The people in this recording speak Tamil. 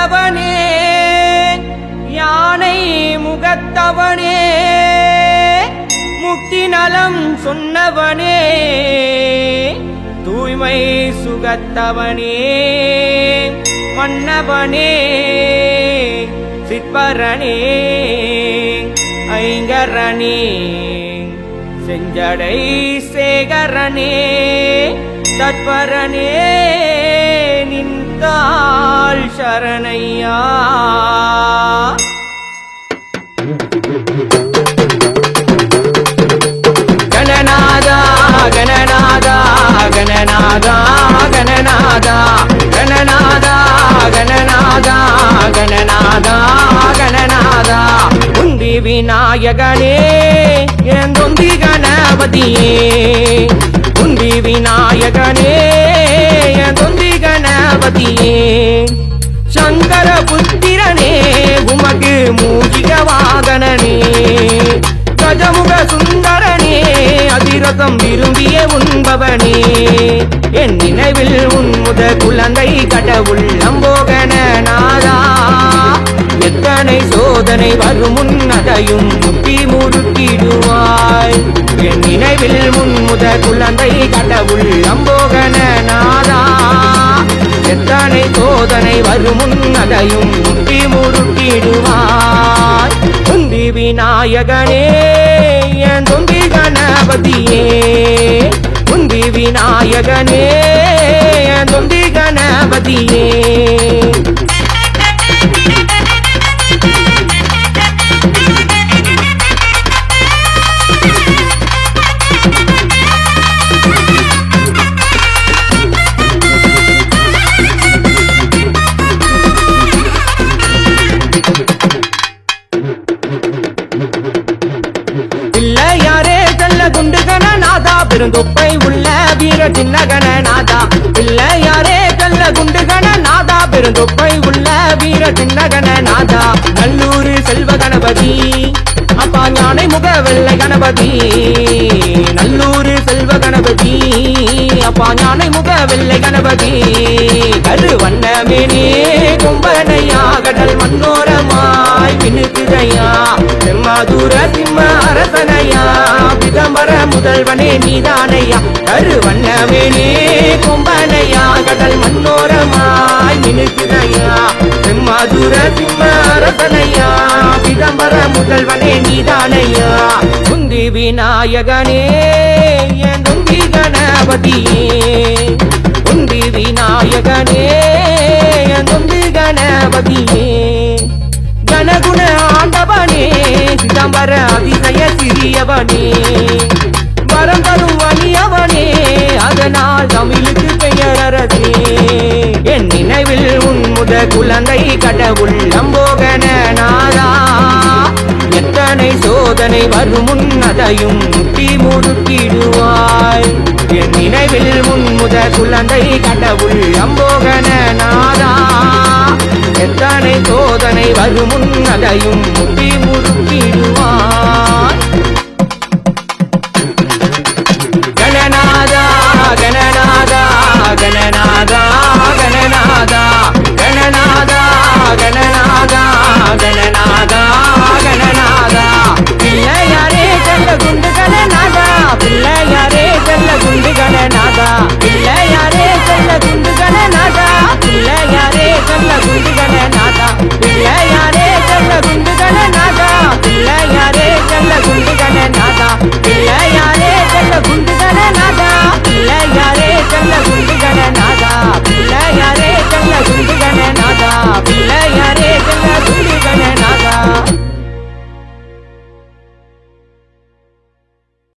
வந்தவனே யானை முகத்தவனே முக்தி நலம் சொன்னவனே தூய்மை சுகத்தவனே மன்னவனே சிற்பரனே ஐங்கரனே செஞ்சடை சேகரனே தற்பரனே நின்றாள் சரணையா கணநாதா கணநாதா கணநாதா கணநாதா கணநாதா கணநாதா கணநாதா கணநாதா உந்தி விநாயகனே என் தொந்தி கணபதியே உந்தி விநாயகனே என் தொந்தி கணபதியே சங்கர புத்திரனே உமக்கு மூஷிக வாகனனே கஜமுக சுந்தரனே அதிரதம் விரும்பிய உண்பவனே என் நினைவில் உன் முத குழந்தை கடவுள் அம்போகன நாதா எத்தனை சோதனை வரும் முன்னதையும் முட்டி முடுக்கிடுவாய் என் நினைவில் முன் முத குழந்தை கடவுள் அம்போகன நாதா எத்தனை சோதனை வரும் முன்னதையும் முட்டி முடுக்கிடுவாய் துந்தி விநாயகனே என் துந்தி கணபதியே துந்தி விநாயகனே என் துந்தி கணபதியே பிள்ளையாரே செல்ல குண்டுகன நாதா பெருந்தொப்பை உள்ள வீர சின்னகன நாதா பிள்ளையாரே செல்ல குண்டுகன நாதா பெருந்தொப்பை உள்ள வீர சின்னகன நாதா நல்லூர் செல்வ கணபதி அப்பா ஞானை முக வெள்ளை கணபதி நல்லூர் செல்வ கணபதி அப்பா ஞானை முக வெள்ளை கணபதி கரு வண்ணமேனே கும்பனையா கடல் மண்ணோரமாய் மினுக்குதையா செம்மாதூர சிம்ம அரசனையா பிதம்பர முதல்வனே நீதானையா கரு வண்ணமேனே கும்பனையா கடல் மண்ணோரமாய் மினுக்குதையா செம்மாதூர சிம்ம அரசனையா பிதம்பர முதல்வனே நீதானையா குந்தி விநாயகனே என் குந்தி கணபதியே குந்தி விநாயகனே என் குந்தி கணபதியே கணகுண ஆண்டவனே சிதம்பர அதிசய சிறியவனே வரம் தரும் வலியவனே அதனால் தமிழுக்கு பெயர் அரசே என் நினைவில் உன் முத குழந்தை கடவுள் அம்போகன நாதா எத்தனை சோதனை வரும் முன்னதையும் முட்டி முடுக்கிடுவாய் என் நினைவில் உன் முத குழந்தை கடவுள் அம்போகன நாதா எத்தனை சோதனை வரும் முன்னதையும் முட்டி முடுக்கிடுவாய்